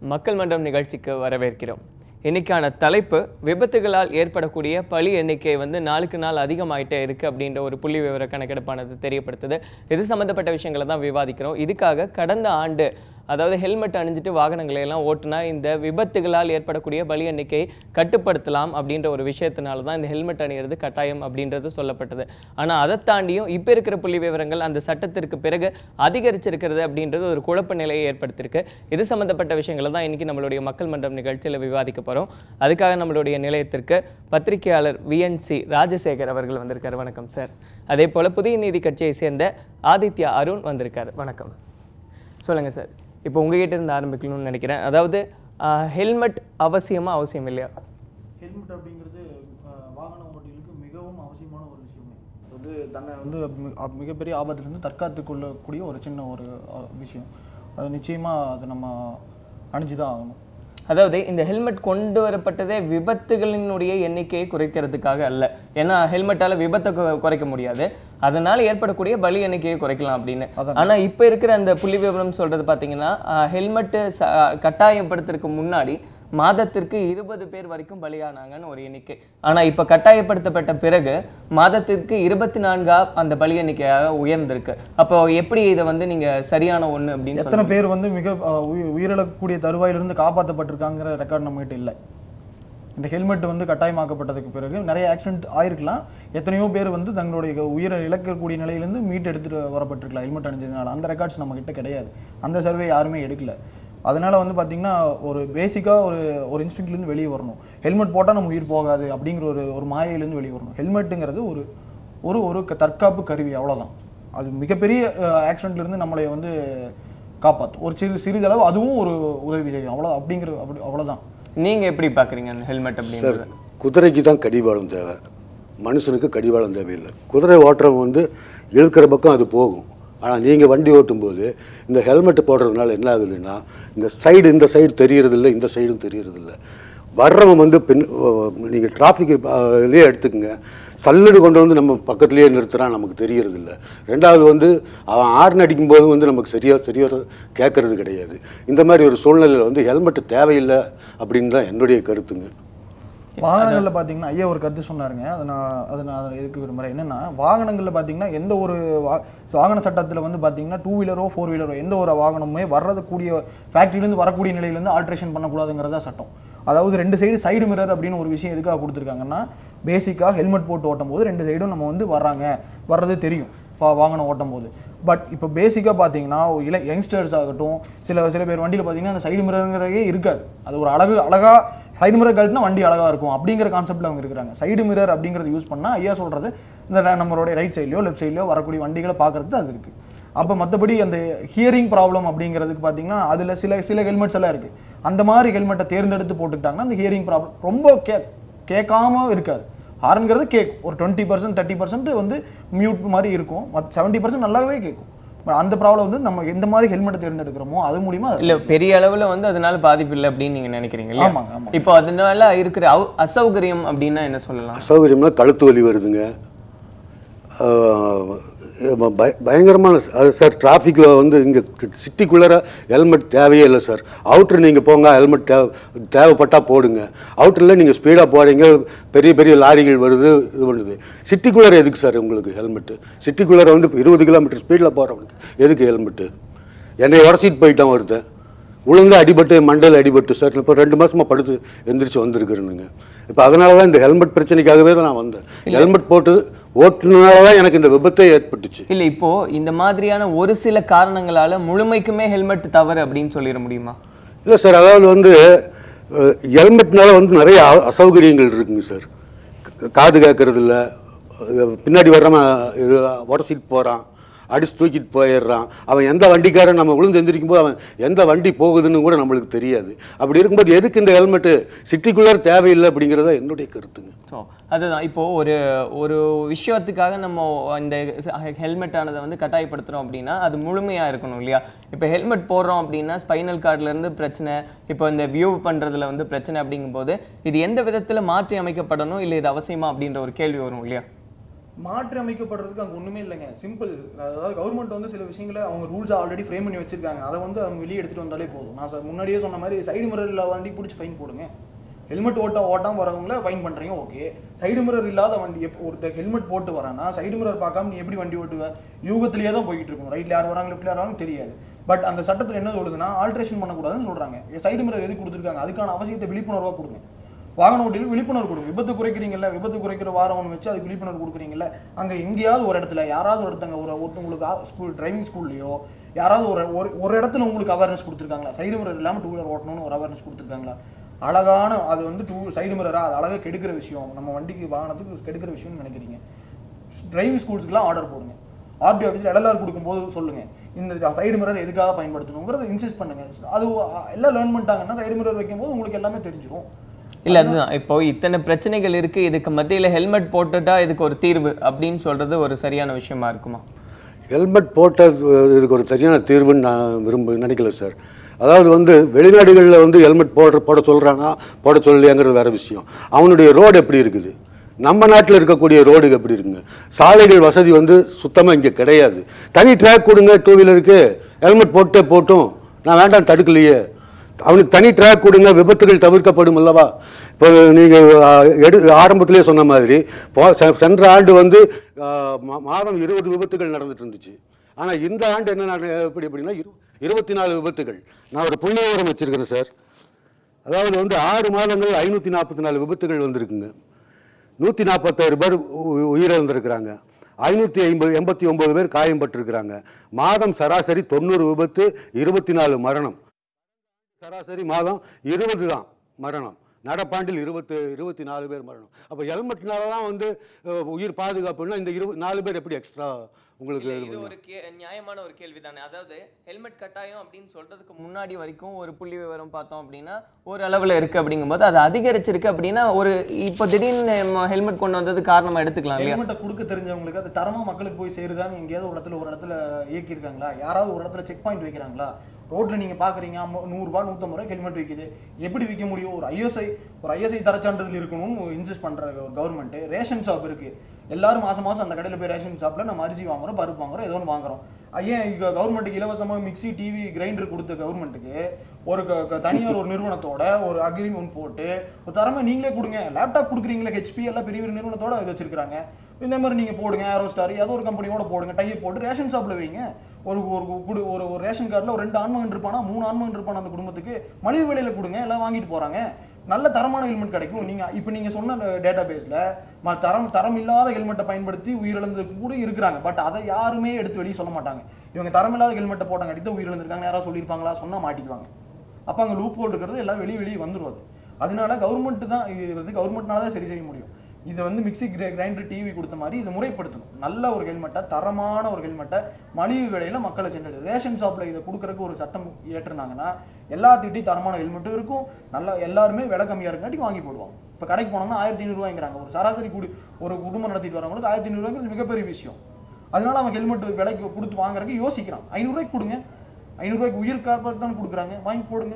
மக்கள் மன்றம் நிகழ்ச்சிக்கு வரவேற்கிறோம் இன்னைக்கான தலைப்பு விபத்துகளால் ஏற்படக்கூடிய பலி எண்ணிக்கை வந்து நாளுக்கு நாள் அதிகமாயிட்டே இருக்கு அப்படின்ற ஒரு புள்ளி விவர கணக்கெடுப்பானது தெரியப்படுத்துது இது சம்பந்தப்பட்ட விஷயங்களை தான் விவாதிக்கிறோம் இதுக்காக கடந்த ஆண்டு அதாவது ஹெல்மெட் அணிஞ்சிட்டு வாகனங்களை எல்லாம் ஓட்டுனா இந்த விபத்துகளால் ஏற்படக்கூடிய பலி எண்ணிக்கையை கட்டுப்படுத்தலாம் அப்படின்ற ஒரு விஷயத்தினால தான் இந்த ஹெல்மெட் அணியிறது கட்டாயம் அப்படின்றது சொல்லப்பட்டது ஆனால் அதை தாண்டியும் இப்போ இருக்கிற புள்ளி விவரங்கள் அந்த சட்டத்திற்கு பிறகு அதிகரிச்சிருக்கிறது அப்படின்றது ஒரு குழப்ப நிலையை ஏற்படுத்தியிருக்கு இது சம்பந்தப்பட்ட விஷயங்களை தான் இன்னைக்கு நம்மளுடைய மக்கள் மன்றம் நிகழ்ச்சியில் விவாதிக்க போகிறோம் அதுக்காக நம்மளுடைய நிலையத்திற்கு பத்திரிகையாளர் விஎன்சி ராஜசேகர் அவர்கள் வந்திருக்காரு வணக்கம் சார் அதே போல் புதிய நீதி கட்சியை சேர்ந்த ஆதித்யா அருண் வந்திருக்காரு வணக்கம் சொல்லுங்கள் சார் இப்போ உங்ககிட்ட இருந்து ஆரம்பிக்கணும்னு நினைக்கிறேன் அதாவது ஹெல்மெட் அவசியமா அவசியம் இல்லையா ஹெல்மெட் அப்படிங்கிறது அஹ், வாகன ஓட்டிகளுக்கு மிகவும் அவசியமான ஒரு விஷயமே அது வந்து தன்னை வந்து மி- அ- மிகப்பெரிய ஆபத்துலேருந்து தற்காத்துக் கொள்ளக்கூடிய ஒரு சின்ன ஒரு அஹ், விஷயம் அது நிச்சயமாக அது நம்ம அணிஞ்சு தான் ஆகணும் அதாவது இந்த ஹெல்மெட் கொண்டு வரப்பட்டதே விபத்துகளினுடைய எண்ணிக்கையை குறைக்கிறதுக்காக அல்ல ஏன்னா ஹெல்மெட்டால விபத்தை கு- குறைக்க முடியாது அதனால ஏற்படக்கூடிய பலி எண்ணிக்கையை குறைக்கலாம் அப்படின்னு அதான். ஆனா இப்ப இருக்கிற அந்த புள்ளி விவரம் சொல்றது பாத்தீங்கன்னா ஹெல்மெட் கட்டாயப்படுத்துறதுக்கு முன்னாடி மாதத்திற்கு இருபது பேர் வரைக்கும் பலியானாங்கன்னு ஒரு எண்ணிக்கை ஆனா இப்ப கட்டாயப்படுத்தப்பட்ட பிறகு மாதத்திற்கு இருபத்தி நான்கா அந்த பலி எண்ணிக்கையாக உயர்ந்திருக்கு அப்போ எப்படி இதை வந்து நீங்க சரியான ஒண்ணு அப்படின்னு எத்தனை பேர் வந்து மிக அஹ், உயி- உயிரிழக்கக்கூடிய தருவாயிலிருந்து காப்பாற்றப்பட்டிருக்காங்கிற ரெக்கார்ட் நம்மகிட்ட இல்லை இந்த ஹெல்மெட் வந்து கட்டாயமாக்கப்பட்டதுக்கு பிறகு நிறைய ஆக்சிடென்ட் ஆயிருக்கலாம் எத்தனையோ பேர் வந்து தங்களுடைய உயிரை இழக்கக்கூடிய நிலையிலேருந்து மீட் எடுத்துட்டு வரப்பட்டிருக்கலாம் ஹெல்மெட் அணிஞ்சதுனால அந்த ரெக்கார்ட்ஸ் நம்ம கிட்ட கிடையாது அந்த சர்வே யாருமே எடுக்கல அதனால வந்து பார்த்தீங்கன்னா ஒரு பேசிக்காக ஒரு ஒரு இன்ஸ்டிங்க்ட்லேருந்து வெளியே வரணும் ஹெல்மெட் போட்டால் நம்ம உயிர் போகாது அப்படிங்கிற ஒரு ஒரு மாயையிலேருந்து வெளியே வரணும் ஹெல்மெட்டுங்கிறது ஒரு ஒரு ஒரு க- தற்காப்பு கருவி அவ்வளவுதான் அது மிகப்பெரிய ஆக்சிடென்ட்ல இருந்து நம்மளை வந்து காப்பாற்றும் ஒரு சிறு சிறிதளவு அதுவும் ஒரு உதவி செய்யும் அவ்வளோ அப்படிங்கிற அப்படி அவ்வளோதான் நீங்க எப்படி பாக்குறீங்க அந்த ஹெல்மெட் அப்படின்றது சார் குதிரைக்கு தான் கடிவாளம் தேவை மனுஷனுக்கு கடிவாளம் தேவையில்லை குதிரை ஓட்டுறவங்க வந்து இழுக்கிற பக்கம் அது போகும் ஆனால் நீங்கள் வண்டி ஓட்டும்போது இந்த ஹெல்மெட் போடுறதுனால என்ன ஆகுதுன்னா இந்த சைடு இந்த சைடு தெரியறதில்ல இந்த சைடும் தெரியறதில்ல வர்றவன் வந்து பின் நீங்கள் டிராஃபிக் இதுலேயே எடுத்துக்கங்க சல்லுடு கொண்டு வந்து நம்ம பக்கத்துலேயே நிறுத்துறான் நமக்கு தெரியறதில்ல ரெண்டாவது வந்து அவன் ஆர்ன் அடிக்கும்போது வந்து நமக்கு சரியாக சரியாக கேட்கறது கிடையாது இந்த மாதிரி ஒரு சூழ்நிலையில் வந்து ஹெல்மெட் தேவையில்லை அப்படின்னு தான் என்னுடைய கருத்துங்க வாகனங்களில் பார்த்தீங்கன்னா ஐயா ஒரு கருத்து சொன்னாருங்க அதை நான் அதை நான் அதை எதுக்கு விரும்புகிறேன் என்னன்னா வாகனங்களில் பார்த்தீங்கன்னா எந்த ஒரு வா- வாகன சட்டத்தில் வந்து பார்த்தீங்கன்னா டூ வீலரோ ஃபோர் வீலரோ எந்த ஒரு வாகனமுமே வர்றது கூடிய ஃபேக்ட்ரியிலேருந்து வரக்கூடிய நிலையிலேருந்து ஆல்ட்ரேஷன் பண்ணக்கூடாதுங்கிறதா சட்டம் அதாவது ரெண்டு சைடு சைடு மிரர் அப்படின்னு ஒரு விஷயம் எதுக்காக கொடுத்துருக்காங்கன்னா பேசிக்காக ஹெல்மெட் போட்டு ஓட்டும் போது ரெண்டு சைடும் நம்ம வந்து வர்றாங்க வர்றது தெரியும் வா- வாகனம் ஓட்டும் போது பட் இப்போ பேசிக்காக பார்த்தீங்கன்னா இள யங்ஸ்டர்ஸ் ஆகட்டும் சில சில பேர் வண்டியில் பார்த்தீங்கன்னா அந்த சைடு மிரருங்கிறதே இருக்காது அது ஒரு அழகு அழகா சைடு மிரர் கழட்டினா வண்டி அழகா இருக்கும் அப்படிங்கிற கான்செப்ட்ல அவங்க இருக்கிறாங்க சைடு மிரர் அப்படிங்கறது யூஸ் பண்ணா ஐயா சொல்றது இந்த ந- நம்மளுடைய ரைட் சைட்லயோ லெஃப்ட் சைட்லயோ வரக்கூடிய வண்டிகளை பார்க்கறது அது இருக்கு அப்போ மற்றபடி அந்த ஹியரிங் ப்ராப்ளம் அப்படிங்கிறதுக்கு பார்த்தீங்கன்னா அதில் சில சில ஹெல்மெட்ஸ் எல்லாம் இருக்கு அந்த மாதிரி ஹெல்மெட்டை தேர்ந்தெடுத்து போட்டுக்கிட்டாங்கன்னா அந்த ஹியரிங் ப்ராப்ளம் ரொம்ப கே கேட்காம இருக்காது ஹார்ன்ங்கிறது கேக் ஒரு டுவெண்ட்டி பர்சன்ட் தேர்ட்டி பர்சன்ட் வந்து மியூட் மாதிரி இருக்கும் மற்ற செவன்ட்டி பர்சன்ட் நல்லாவே கேட்கும் But அந்த ப்ராப்ளம் வந்து நம்ம எந்த மாதிரி ஹெல்மெட்டை தேர்ந்தெடுக்கிறோமோ அது மூலியமா அது- இல்ல பெரிய அளவுல வந்து அதனால பாதிப்பு இல்லை அப்படின்னு நீங்க நினைக்கிறீங்க இல்லையா ஆமாங்க ஆமாங்க இப்போ அதனால இருக்கிற அவ- அசௌகரியம் அப்படின்னா என்ன சொல்லலாம் அசௌகரியம்னா கழுத்து வலி வருதுங்க ஆஹ் பய பயங்கரமான ச- அது சார் டிராஃபிக்கில் வந்து இங்கே சிட்டிக்குள்ளார ஹெல்மெட் தேவையே இல்லை சார் அவுட்ரு நீங்கள் போங்க ஹெல்மெட் தேவை தேவைப்பட்டால் போடுங்க அவுட்டரில் நீங்கள் ஸ்பீடாக போகிறீங்க பெரிய பெரிய லாரிகள் வருது இது பண்ணுது சிட்டிக்குள்ளார எதுக்கு சார் உங்களுக்கு ஹெல்மெட்டு சிட்டிக்குள்ளார வந்து இருபது கிலோமீட்டர் ஸ்பீடில் போகிறவனுக்கு எதுக்கு ஹெல்மெட்டு என்னை உடச்சிட்டு போயிட்டான் ஒருத்தன் உளுந்து அடிபட்டு மண்டையில் அடிபட்டு சார் இப்போ ரெண்டு மாசமா படுத்து எந்திரிச்சு வந்திருக்கிறேனுங்க இப்போ அதனால தான் இந்த ஹெல்மெட் பிரச்சனைக்காகவே தான் நான் வந்தேன் ஹெல்மெட் போட்டு ஓட்டுனால தான் எனக்கு இந்த விபத்தே ஏற்பட்டுச்சு இல்ல இப்போ இந்த மாதிரியான ஒரு சில காரணங்களால முழுமைக்குமே ஹெல்மெட் தவறு அப்படின்னு சொல்லிட முடியுமா இல்லை சார் அதாவது வந்து ஹெல்மெட்னால வந்து நிறைய அ- அசௌகரியங்கள் இருக்குங்க சார் காது கேட்கறது இல்ல அஹ் பின்னாடி வர்றவன் இது உடச்சிட்டு போகிறான் அடிச்சு தூக்கிட்டு போயிடுறான் அவன் எந்த வண்டிக்காரன் நம்ம விழுந்து எந்திரிக்கும் போது அவன் எந்த வண்டி போகுதுன்னு கூட நம்மளுக்கு தெரியாது அப்படி இருக்கும்போது எதுக்கு இந்த ஹெல்மெட்டு சிட்டிக்குள்ளார தேவையில்லை அப்படிங்கிறதா என்னுடைய கருத்துங்க ஸோ அதுதான் இப்போ ஒரு ஒரு விஷயத்துக்காக நம்ம இந்த ஹெல்மெட் ஆனதை வந்து கட்டாயப்படுத்துறோம் அப்படின்னா அது முழுமையா இருக்கணும் இல்லையா இப்போ ஹெல்மெட் போடுறோம் அப்படின்னா ஸ்பைனல் கார்டுல இருந்து பிரச்சனை இப்போ இந்த வியூ பண்றதுல வந்து பிரச்சனை அப்படிங்கும்போது இது எந்த விதத்துல மாற்றி அமைக்கப்படணும் இல்லை இது அவசியமா அப்படின்ற ஒரு கேள்வி வரும் இல்லையா மாற்றி அமைக்கப்படுறதுக்கு அங்கே ஒன்றுமே இல்லைங்க சிம்பிள் அதாவது கவர்மெண்ட் வந்து சில விஷயங்களை அவங்க ரூல்ஸ் ஆல்ரெடி ஃப்ரேம் பண்ணி வச்சிருக்காங்க அதை வந்து அவங்க வெளியே எடுத்துட்டு வந்தாலே போதும் நான் சொ- முன்னாடியே சொன்ன மாதிரி சைடு மிரரில் வண்டி பிடிச்சி ஃபைன் போடுங்க ஹெல்மெட் ஓட்ட ஓட்டாம வரவங்கள ஃபைன் பண்றீங்க ஓகே சைடு மிரர் இல்லாத வண்டி எப்போ ஒருத்தர் ஹெல்மெட் போட்டு வரானா சைடு மிரர் பார்க்காம நீ எப்படி வண்டி ஓட்டுவ யூகத்திலேயே தான் போய்கிட்டு இருக்கும் ரைட்ல யார் வராங்க லெஃப்ட்ல யார் வராங்க தெரியாது பட் அந்த சட்டத்தில் என்ன சொல்லுதுன்னா ஆல்ட்ரேஷன் பண்ணக்கூடாதுன்னு சொல்றாங்க சைடு மிரர் எதுக்கு கொடுத்துருக்காங்க அதுக்கான அவசியத்தை விழிப்புணர்வாக கொடுங்க வாகன ஓட்டியில் விழிப்புணர்வு கொடுங்க விபத்து குறைக்கிறீங்கல்ல விபத்து குறைக்கிற வாரம் ஒன்று வச்சு அதுக்கு விழிப்புணர்வு கொடுக்குறீங்கல்ல அங்கே எங்கேயாவது ஒரு இடத்துல யாராவது ஒரு இடத்தங்க ஒரு ஒருத்தவங்களுக்கு ஸ்கூல் டிரைவிங் ஸ்கூல்லையோ யாராவது ஒரு ஒரு ஒரு இடத்துல உங்களுக்கு அவேர்னஸ் கொடுத்துருக்காங்களா சைடு மிரர் இல்லாமல் டூ வீலர் ஓட்டணும்னு ஒரு அவேர்னஸ் கொடுத்துருக்காங்களா அழகான அது வந்து டூ சைடு மிரரா அது அழகாக கெடுக்கிற விஷயம் நம்ம வண்டிக்கு வாகனத்துக்கு கெடுக்கிற விஷயம்னு நினைக்கிறீங்க டிரைவிங் ஸ்கூல்ஸ்க்குலாம் ஆர்டர் போடுங்க ஆர்டி ஆஃபீஸில் எல்எல்ஆர் கொடுக்கும்போது சொல்லுங்க இந்த சைடு மிரர் எதுக்காக பயன்படுத்தணுங்கிறத இன்சிஸ்ட் பண்ணுங்க அது எல்லாம் லேர்ன் பண்ணிட்டாங்கன்னா சைடு மிரர் வைக்கும்போது உங்களுக்கு எல்லாமே தெரிஞ்சிடும் இல்ல அதுதான் இப்போ இத்தனை பிரச்சனைகள் இருக்கு இதுக்கு மத்தியில ஹெல்மெட் போட்டுட்டா இதுக்கு ஒரு தீர்வு அப்படின்னு சொல்றது ஒரு சரியான விஷயமா இருக்குமா ஹெல்மெட் போட்டது இதுக்கு ஒரு சரியான தீர்வுன்னு நான் விரும்ப நினைக்கல சார் அதாவது வந்து வெளிநாடுகளில் வந்து ஹெல்மெட் போடுற போட சொல்கிறானா போட சொல்லலையாங்கிறது வேற விஷயம் அவனுடைய ரோடு எப்படி இருக்குது நம்ம நாட்டில் இருக்கக்கூடிய ரோடு எப்படி இருக்குங்க சாலைகள் வசதி வந்து சுத்தமாக இங்கே கிடையாது தனி ட்ராக் கொடுங்க டூ வீலருக்கு ஹெல்மெட் போட்டே போட்டும் நான் வேண்டாம் தடுக்கலையே அவனுக்கு தனி ட்ராக் கொடுங்க விபத்துகள் தவிர்க்கப்படும் அல்லவா இப்போ நீங்கள் எடு ஆரம்பத்திலே சொன்ன மாதிரி போ- செ- சென்ற ஆண்டு வந்து ஆ, மா- மாதம் இருபது விபத்துகள் நடந்துட்டு இருந்துச்சு ஆனால் இந்த ஆண்டு என்ன நட- எப்படி எப்படின்னா இரு இருபத்தி நாலு விபத்துகள் நான் ஒரு புள்ளி விவரம் வச்சிருக்கிறேன் சார் அதாவது வந்து ஆறு மாதங்கள் ஐநூற்றி நாற்பத்தி நாலு விபத்துகள் வந்திருக்குங்க நூற்றி நாற்பத்தாறு பேர் உ- உயிரிழந்திருக்கிறாங்க ஐநூற்றி ஐம்பது எண்பத்தி ஒம்பது பேர் காயம்பட்டிருக்கிறாங்க மாதம் சராசரி தொண்ணூறு விபத்து இருபத்தி நாலு மரணம் சராசரி மாதம் இருபது தான் மரணம் நடப்பாண்டில் இருபத்து இருபத்தி நாலு பேர் மரணம் அப்போ ஹெல்மெட்னால தான் வந்து அஹ், உயிர் பாதுகாப்புன்னா இந்த இருபது நாலு பேர் எப்படி எக்ஸ்ட்ரா உங்களுக்கு இல்ல, இது இது பண்ணும்? ஒரு கே- நியாயமான ஒரு கேள்வி தானே அதாவது ஹெல்மெட் கட்டாயம் அப்படின்னு சொல்றதுக்கு முன்னாடி வரைக்கும் ஒரு புள்ளி விவரம் பார்த்தோம் அப்படின்னா ஒரு அளவுல இருக்கு அப்படிங்கும்போது அது அதிகரிச்சிருக்கு அப்படின்னா ஒரு இப்போ திடீர்னு ஹெல்மெட் கொண்டு வந்தது காரணமா எடுத்துக்கலாம் இல்லையா ஹெல்மெட்டை கொடுக்க தெரிஞ்சவங்களுக்கு அது தரமா மக்களுக்கு போய் சேருதான்னு எங்கேயாவது ஒரு இடத்துல ஒரு இடத்துல இயக்கியிருக்காங்களா யாராவது ஒரு இடத்துல செக் பாயிண்ட் வைக்கிறாங்களா ரோட்ல நீங்க பாக்குறீங்க அம்ம- நூறுரூபா நூற்றம்பது ரூபாய் ஹெல்மெட் விற்கிது எப்படி விற்க முடியும் ஒரு ஐஎஸ்ஐ ஒரு ஐஎஸ்ஐ தரச்சான்றிதழ் இருக்கணும்னு இன்சிஸ்ட் பண்ற ஒரு கவர்மெண்ட் ரேஷன் ஷாப் இருக்கு எல்லாரும் மாசம் மாசம் அந்த கடையில் போய் ரேஷன் ஷாப்ல நம்ம அரிசி வாங்குறோம் பருப்பு வாங்குறோம் ஏதோ ஒன்று வாங்குறோம் ஐயன் இங்க கவர்மெண்ட்டுக்கு இலவசமாக மிக்ஸி டிவி கிரைண்டர் கொடுத்த கவர்மெண்ட்டுக்கு ஒரு க- க- தனியார் ஒரு நிறுவனத்தோட ஒரு அக்ரிமெண்ட் போட்டு ஒரு தரமா நீங்களே கொடுங்க லேப்டாப் கொடுக்குறீங்களா ஹெச்பி எல்லாம் பெரிய பெரிய நிறுவனத்தோட இது வச்சிருக்காங்க இந்த மாதிரி நீங்க போடுங்க ஏரோஸ்டார் ஏதோ ஒரு கம்பெனியோட போடுங்க டைப் போட்டு ரேஷன் ஷாப்ல வைங்க ஒரு ஒரு குடு ஒரு ஒரு ரேஷன் கார்டில் ஒரு ரெண்டு ஆண்மகன் இருப்பானா மூணு ஆண்மகன் இருப்பானா அந்த குடும்பத்துக்கு மலிவு விலையில கொடுங்க எல்லாம் வாங்கிட்டு போறாங்க நல்ல தரமான ஹெல்மெட் கிடைக்கும் நீங்க இப்போ நீங்க சொன்ன டேட்டா பேஸ்ல தரம் தரம் இல்லாத ஹெல்மெட்டை பயன்படுத்தி உயிரிழந்து கூட இருக்கிறாங்க பட் அதை யாருமே எடுத்து வெளியே சொல்ல மாட்டாங்க இவங்க தரம் இல்லாத ஹெல்மெட்டை போட்டாங்க தான் உயிரிழந்திருக்காங்க யாராவது சொல்லியிருப்பாங்களா சொன்னா மாட்டிக்குவாங்க அப்போ அங்கே லூப் ஹோல் இருக்கிறது எல்லாம் வெளியே வெளியே வந்துரும் அது அதனால கவர்மெண்ட் தான் இது வந்து கவர்மெண்ட்னால தான் சரி செய்ய முடியும் இது வந்து மிக்ஸி கிரைண்டர் டிவி கொடுத்த மாதிரி இதை முறைப்படுத்தணும் நல்ல ஒரு ஹெல்மெட்டை தரமான ஒரு ஹெல்மெட்டை மலிவு விலையில மக்களை சென்றடு ரேஷன் ஷாப்ல இதை கொடுக்கறதுக்கு ஒரு சட்டம் ஏற்றிருந்தாங்கன்னா எல்லாத்திட்டையும் தரமான ஹெல்மெட்டும் இருக்கும் நல்லா எல்லாருமே விலை கம்மியா இருக்காட்டி வாங்கி போடுவாங்க இப்போ கடைக்கு போனோம்னா ஆயிரத்தி ஐநூறுவாங்கிறாங்க ஒரு சராசரி கூடி ஒரு குடும்பம் நடத்திட்டு வரவங்களுக்கு ஆயிரத்தி ஐநூறுவாங்கிறது மிகப்பெரிய விஷயம் அதனால அவன் ஹெல்மெட் விலைக்கு கொடுத்து வாங்குறதுக்கு யோசிக்கிறான் ஐநூறுரூவாய்க்கு கொடுங்க ஐநூறுரூவாய்க்கு உயிர் காப்பாற்று தான் கொடுக்குறாங்க வாங்கி போடுங்க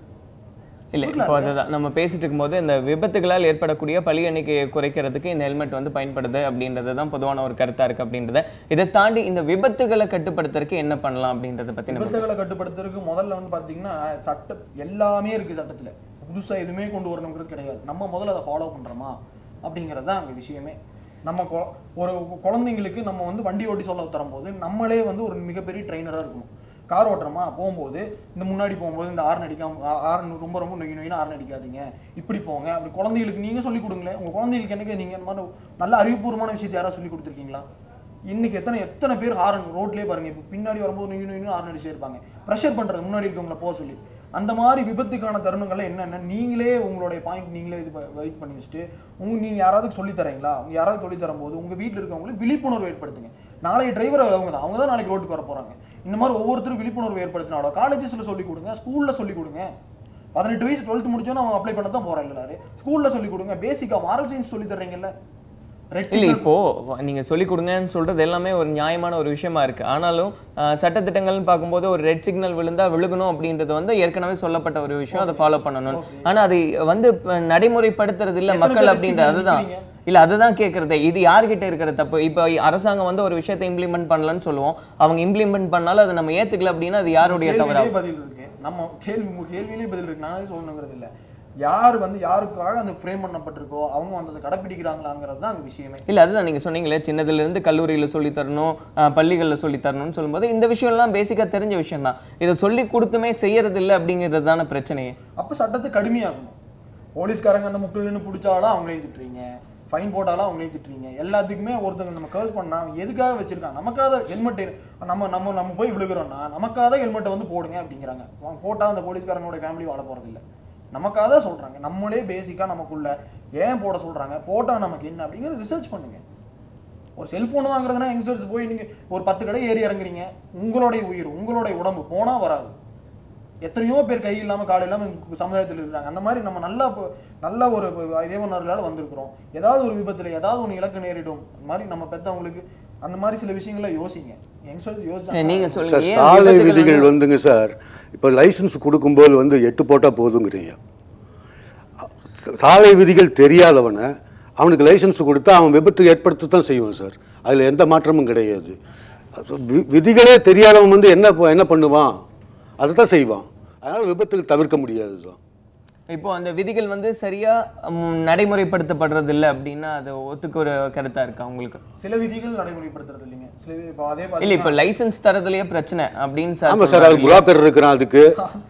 இல்லை இப்போ அதுதான் நம்ம பேசிட்டு இருக்கும்போது இந்த விபத்துகளால் ஏற்படக்கூடிய பலி எண்ணிக்கையை குறைக்கிறதுக்கு இந்த ஹெல்மெட் வந்து பயன்படுது அப்படின்றது தான் பொதுவான ஒரு கருத்தா இருக்கு அப்படின்றத இதை தாண்டி இந்த விபத்துகளை கட்டுப்படுத்துறதுக்கு என்ன பண்ணலாம் அப்படின்றத பத்தி நம்ம விபத்துகளை கட்டுப்படுத்துறதுக்கு முதல்ல வந்து பாத்தீங்கன்னா சட்டம் எல்லாமே இருக்கு சட்டத்துல புதுசா எதுவுமே கொண்டு வரணுங்கிறது கிடையாது நம்ம முதல்ல அதை ஃபாலோ பண்றோமா அப்படிங்கிறது தான் அங்கே விஷயமே நம்ம கொ- ஒரு குழந்தைங்களுக்கு நம்ம வந்து வண்டி ஓட்டி சொல்ல தரும்போது நம்மளே வந்து ஒரு மிகப்பெரிய ட்ரைனராக இருக்கணும் கார் ஓட்டுறோமா போகும்போது இந்த முன்னாடி போகும்போது இந்த ஆர்ன் அடிக்காம ஆர்ன் ரொம்ப ரொம்ப நொய் நொய்னு ஆர்ன் அடிக்காதீங்க இப்படி போங்க அப்படி குழந்தைகளுக்கு நீங்க சொல்லி கொடுங்களேன் உங்க குழந்தைகளுக்கு எனக்கு நீங்க இந்த மாதிரி நல்ல அறிவுபூர்வமான விஷயத்தை யாராவது சொல்லி கொடுத்துருக்கீங்களா இன்னைக்கு எத்தனை எத்தனை பேர் ஹாரன் ரோட்லயே பாருங்க இப்போ பின்னாடி வரும்போது நொய் நொய்னு ஹாரன் அடிச்சே இருப்பாங்க ப்ரெஷர் பண்றது முன்னாடி இருக்கவங்கள போக சொல்லி அந்த மாதிரி விபத்துக்கான தருணங்கள்லாம் என்னென்ன நீங்களே உங்களுடைய பாயிண்ட் நீங்களே இது வெயிட் பண்ணி வச்சுட்டு உங்க நீங்க யாராவது சொல்லி தரீங்களா உங்க யாராவது சொல்லி தரும்போது உங்க வீட்டில் இருக்கவங்களுக்கு விழிப்புணர்வு ஏற்படுத்துங்க நாளைக்கு டிரைவர் அவங்க தான் அவங்க தான் நாளைக்கு ரோட்டுக்கு வர போறாங்க இந்த மாதிரி ஒவ்வொருத்தரும் விழிப்புணர்வு ஏற்படுத்தினாலும் காலேஜஸ்ல சொல்லி கொடுங்க ஸ்கூல்ல சொல்லி கொடுங்க பதினெட்டு வயசு டுவெல்த் முடிச்சோன்னு அவங்க அப்ளை பண்ண தான் போறாங்க எல்லாரும் ஸ்கூல்ல சொல்லி கொடுங்க பேசிக்கா மாரல் சயின்ஸ் சொல்லி தர்றீங்கல்ல ரெட் இல்ல இப்போ நீங்க சொல்லி கொடுங்கன்னு சொல்றது எல்லாமே ஒரு நியாயமான ஒரு விஷயமா இருக்கு ஆனாலும் அஹ், சட்டத்திட்டங்கள்னு பார்க்கும்போது ஒரு ரெட் சிக்னல் விழுந்தா விழுகணும் அப்படின்றது வந்து ஏற்கனவே சொல்லப்பட்ட ஒரு விஷயம் அதை ஃபாலோ பண்ணணும் ஆனா அது வந்து இப்ப நடைமுறைப்படுத்துறது இல்ல எத்தனை மக்கள் பேர் அப்படின்ற signal அதுதான் விக்கிறீங்க? இல்ல அதுதான் கேக்குறது இது யார்கிட்ட இருக்கிற தப்பு இப்போ அரசாங்கம் வந்து ஒரு விஷயத்தை இம்ப்ளிமெண்ட் பண்ணலன்னு சொல்லுவோம் அவங்க இம்ப்ளிமெண்ட் பண்ணாலும் அதை நம்ம ஏத்துக்கல அப்படின்னா அது யாருடைய தவறா கேள்வியிலே பதில் இருக்கு நம்ம கேள்வி உங்க கேள்வியிலே பதில் இருக்கு நானே சொல்லணுங்கிறது இல்ல யார் வந்து யாருக்காக அந்த ஃப்ரேம் பண்ணப்பட்டிருக்கோ அவங்க வந்து அதை கடைப்பிடிக்கிறாங்களாங்கிறது தான் அங்க விஷயமே இல்ல அதுதான் நீங்க சொன்னீங்களே சின்னதுல இருந்து கல்லூரியில சொல்லி தரணும் அஹ், பள்ளிகள்ல சொல்லி தரணும்னு சொல்லும்போது இந்த விஷயம் எல்லாம் பேசிக்கா தெரிஞ்ச விஷயம் தான் இதை சொல்லி கொடுத்துமே செய்யறது இல்ல அப்படிங்கிறது தானே பிரச்சனையே அப்ப சட்டத்தை கடுமையாக்கணும் போலீஸ்காரங்க அந்த முக்கில் நின்று பிடிச்சாலும் அவங்களையும் திட்டுறீங்க ஃபைன் போட்டாலும் அவங்களையும் திட்டுறீங்க எல்லாத்துக்குமே ஒருத்தங்க நம்ம கர்ஸ் பண்ணா அவன் எதுக்காக வச்சிருக்காங்க நமக்காக ஹெல்மெட் நம்ம நம்ம நம்ம போய் விழுகிறோம்னா நமக்காக ஹெல்மெட்டை வந்து போடுங்க அப்படிங்கிறாங்க அவன் போட்டா அந்த போலீஸ்காரங்களோட ஃபேமிலி வாழ போறது இல்ல நமக்காக தான் சொல்றாங்க நம்மளே பேசிக்கா நமக்குள்ள ஏன் போட சொல்றாங்க போட்டா நமக்கு என்ன அப்படிங்கிறது ரிசர்ச் பண்ணுங்க ஒரு செல்போன் வாங்குறதுனா யங்ஸ்டர்ஸ் போய் நீங்க ஒரு பத்து கடை ஏறி இறங்குறீங்க உங்களுடைய உயிர் உங்களுடைய உடம்பு போனா வராது எத்தனையோ பேர் கை இல்லாம கால் இல்லாம இந்த சமுதாயத்தில் இருக்கிறாங்க அந்த மாதிரி நம்ம நல்லா இப்போ- நல்ல ஒரு இறைவனர்களால் வந்திருக்கிறோம் ஏதாவது ஒரு விபத்துல ஏதாவது ஒன்று இலக்கு நேரிடும் அந்த மாதிரி நம்ம பெத்தவங்களுக்கு அந்த மாதிரி சில விஷயங்களை யோசிங்க யங்ஸ்டர்ஸ் அஹ், யோசிச்சாங்க நீங்க சார் சொல்லுங்க ஏன் சாலை விபத்துகள் விதிகள் வந்து- வந்துங்க சார் இப்போ லைசன்ஸ் கொடுக்கும்போது வந்து எட்டு போட்டால் போதுங்கிறீங்க சாலை விதிகள் தெரியாதவனை அவனுக்கு லைசன்ஸ் கொடுத்தா அவன் விபத்து ஏற்படுத்த தான் செய்வான் சார் அதில் எந்த மாற்றமும் கிடையாது அது வி- விதிகளே தெரியாதவன் வந்து என்ன ப- என்ன பண்ணுவான் அதை தான் செய்வான் அதனால் விபத்துக்கு தவிர்க்க முடியாது தான் இப்போ அந்த விதிகள் வந்து சரியா ம், நடைமுறைப்படுத்தப்படுறது இல்ல அப்படின்னா அது ஒத்துக்கு ஒரு கருத்தா இருக்கா உங்களுக்கு சில விதிகள் நடைமுறைப்படுத்துறது இல்லைங்க சில வி- இப்போ அதே இல்ல பார்த்தீங்கன்னா இப்போ லைசென்ஸ் தரதுலயே பிரச்சனை அப்படின்னு சார் ஆமாம் சார் அது புரோக்கர் இருக்கிறான் அதுக்கு